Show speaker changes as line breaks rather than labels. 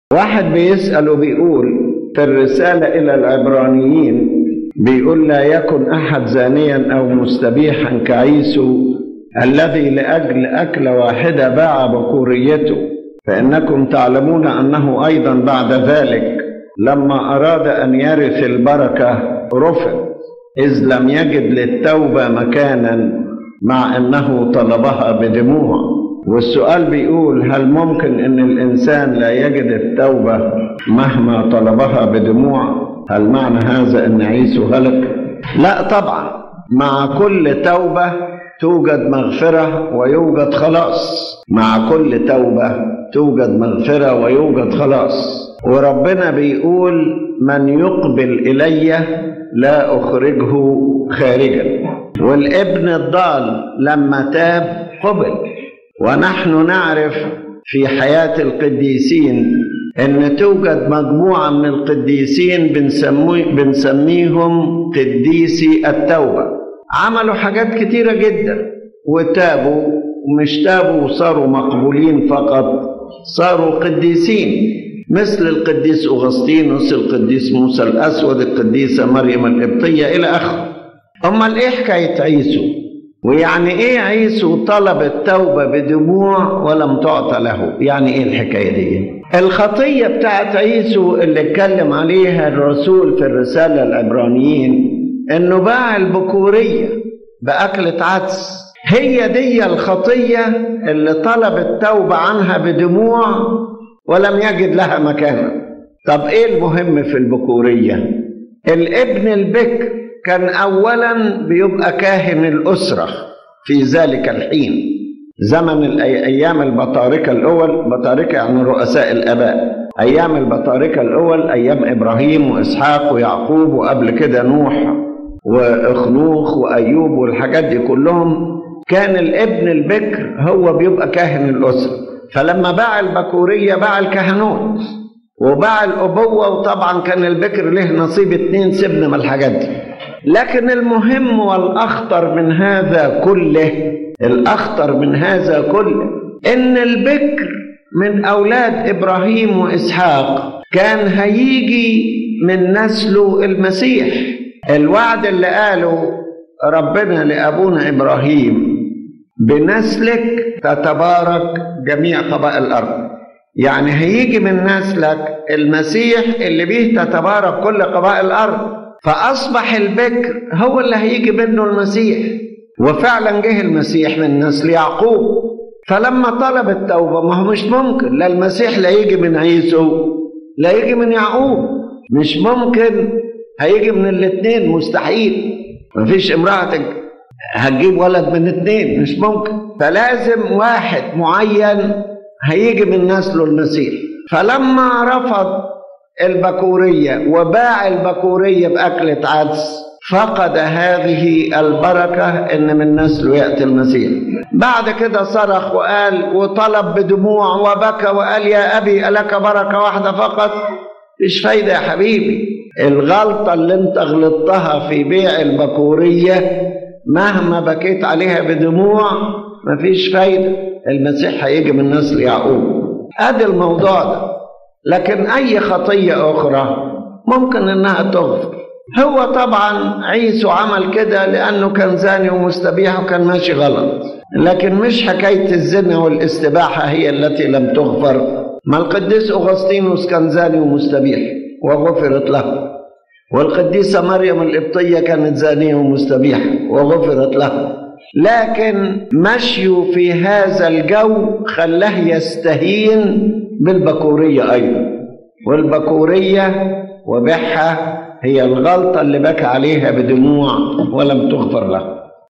واحد بيسأل وبيقول في الرسالة إلى العبرانيين بيقول لا يكن أحد زانيا أو مستبيحا كعيسو الذي لأجل أكلة واحدة باع بكوريته فإنكم تعلمون أنه أيضا بعد ذلك لما أراد أن يرث البركة رفض إذ لم يجد للتوبة مكانا مع أنه طلبها بدموع والسؤال بيقول هل ممكن أن الإنسان لا يجد التوبة مهما طلبها بدموع هل معنى هذا أن عيسو هلك لا طبعا مع كل توبة توجد مغفرة ويوجد خلاص مع كل توبة توجد مغفرة ويوجد خلاص وربنا بيقول من يقبل إلي لا أخرجه خارجا والابن الضال لما تاب قبل ونحن نعرف في حياة القديسين أن توجد مجموعة من القديسين بنسميهم قديسي التوبة عملوا حاجات كتيرة جدا وتابوا ومش تابوا وصاروا مقبولين فقط صاروا قديسين مثل القديس أغسطينوس القديس موسى الأسود القديسة مريم القبطية إلى آخره أمال إيه حكاية عيسو ويعني إيه عيسو طلب التوبة بدموع ولم تعطى له يعني إيه الحكاية دي الخطية بتاعت عيسو اللي اتكلم عليها الرسول في الرسالة العبرانيين إنه باع البكورية بأكلة عدس هي دي الخطية اللي طلب التوبة عنها بدموع ولم يجد لها مكانا طب ايه المهم في البكورية الابن البكر كان اولا بيبقى كاهن الاسرة في ذلك الحين زمن ايام البطاركة الاول بطاركة يعني رؤساء الاباء ايام البطاركة الاول ايام ابراهيم واسحاق ويعقوب وقبل كده نوح واخنوخ وايوب والحاجات دي كلهم كان الابن البكر هو بيبقى كاهن الاسره فلما باع البكورية باع الكهنوت وباع الأبوة وطبعا كان البكر له نصيب اتنين سبنا من الحاجات دي لكن المهم والأخطر من هذا كله الأخطر من هذا كله إن البكر من أولاد إبراهيم وإسحاق كان هيجي من نسله المسيح الوعد اللي قاله ربنا لأبونا إبراهيم بنسلك تتبارك جميع قبائل الارض يعني هيجي من نسلك المسيح اللي بيه تتبارك كل قبائل الارض فاصبح البكر هو اللي هيجي منه المسيح وفعلا جه المسيح من نسل يعقوب فلما طلب التوبه ما هو مش ممكن لا المسيح لا يجي من عيسو لا يجي من يعقوب مش ممكن هيجي من الاثنين مستحيل مفيش امرأة هتجيب ولد من اتنين مش ممكن فلازم واحد معين هيجي من نسله المسيح فلما رفض البكورية وباع البكورية بأكلة عدس فقد هذه البركة إن من نسله يأتي المسيح بعد كده صرخ وقال وطلب بدموع وبكى وقال يا أبي ألك بركة واحدة فقط مش فايدة يا حبيبي الغلطة اللي انت غلطتها في بيع البكورية مهما بكيت عليها بدموع مفيش فايدة المسيح هيجي من نسل يعقوب ادي الموضوع ده لكن اي خطية اخرى ممكن انها تغفر هو طبعا عيسو عمل كده لانه كان زاني ومستبيح وكان ماشي غلط لكن مش حكاية الزنا والاستباحة هي التي لم تغفر ما القديس اغسطينوس كان زاني ومستبيح وغفرت له والقديسة مريم القبطية كانت زانية ومستبيحة وغفرت له لكن مشيه في هذا الجو خلاه يستهين بالبكورية أيضا والبكورية وبحها هي الغلطة اللي بكى عليها بدموع ولم تغفر له